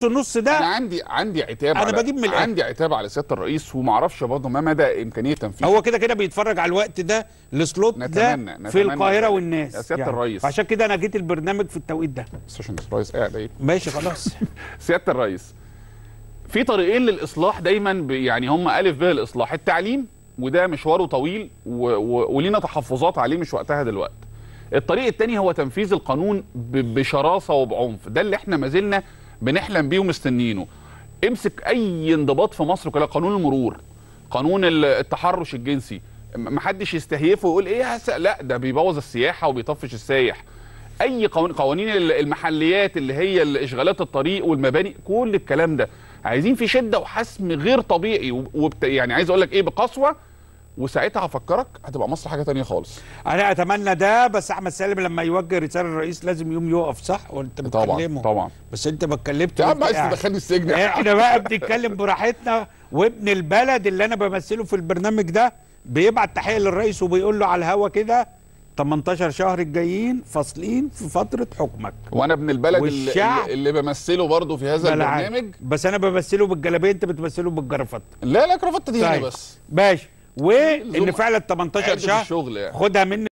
نص انا ده عندي عندي عتاب أنا على بجيب من الآخر. عندي عتاب على سياده الرئيس وما اعرفش برضه ما مدى امكانيه تنفيذه هو كده كده بيتفرج على الوقت ده السلوت ده نتمنى- في نتمنى القاهره ذلك. والناس يا سيادة الرئيس. فعشان كده انا جيت البرنامج في التوقيت ده بس عشان الرئيس قاعد ايه ماشي خلاص سياده الرئيس في طريقين للاصلاح دايما ب- يعني هم الف ب الاصلاح التعليم وده مشواره طويل و... و... ولينا تحفظات عليه مش وقتها دلوقتي الطريق الثاني هو تنفيذ القانون ب... بشراسه وبعنف ده اللي احنا ما زلنا بنحلم بيه ومستنيينه امسك اي انضباط في مصر كلها قانون المرور قانون ال- التحرش الجنسي م- محدش يستهيفه ويقول ايه هس... لا ده بيبوظ السياحه وبيطفش السايح اي قوانين قوانين ال- المحليات اللي هي ال- اشغالات الطريق والمباني كل الكلام ده عايزين في شده وحسم غير طبيعي وب... وبت... يعني عايز اقول لك ايه بقسوه وساعتها هفكرك هتبقى مصر حاجه تانية خالص انا اتمنى ده بس احمد سالم لما يوجه رساله للرئيس لازم يوم يقف صح وانت طبعا بتكلمه طبعا بس انت ما اتكلمتش يا عم وانت عايز قاعد. تدخلني السجن احنا بقى بنتكلم براحتنا وابن البلد اللي انا بمثله في البرنامج ده بيبعت تحيه للرئيس وبيقول له على الهوا كده 18 شهر الجايين فاصلين في فتره حكمك وانا ابن البلد اللي, والشعب. اللي بمثله برضه في هذا بلا عاد. البرنامج بس انا بمثله بالجلابيه انت بتمثله بالجرافطه لا لا كرافته دي هنا طيب. بس ماشي وان لزوم- فعلا 18 عدة شهر الشغل يعني خدها مني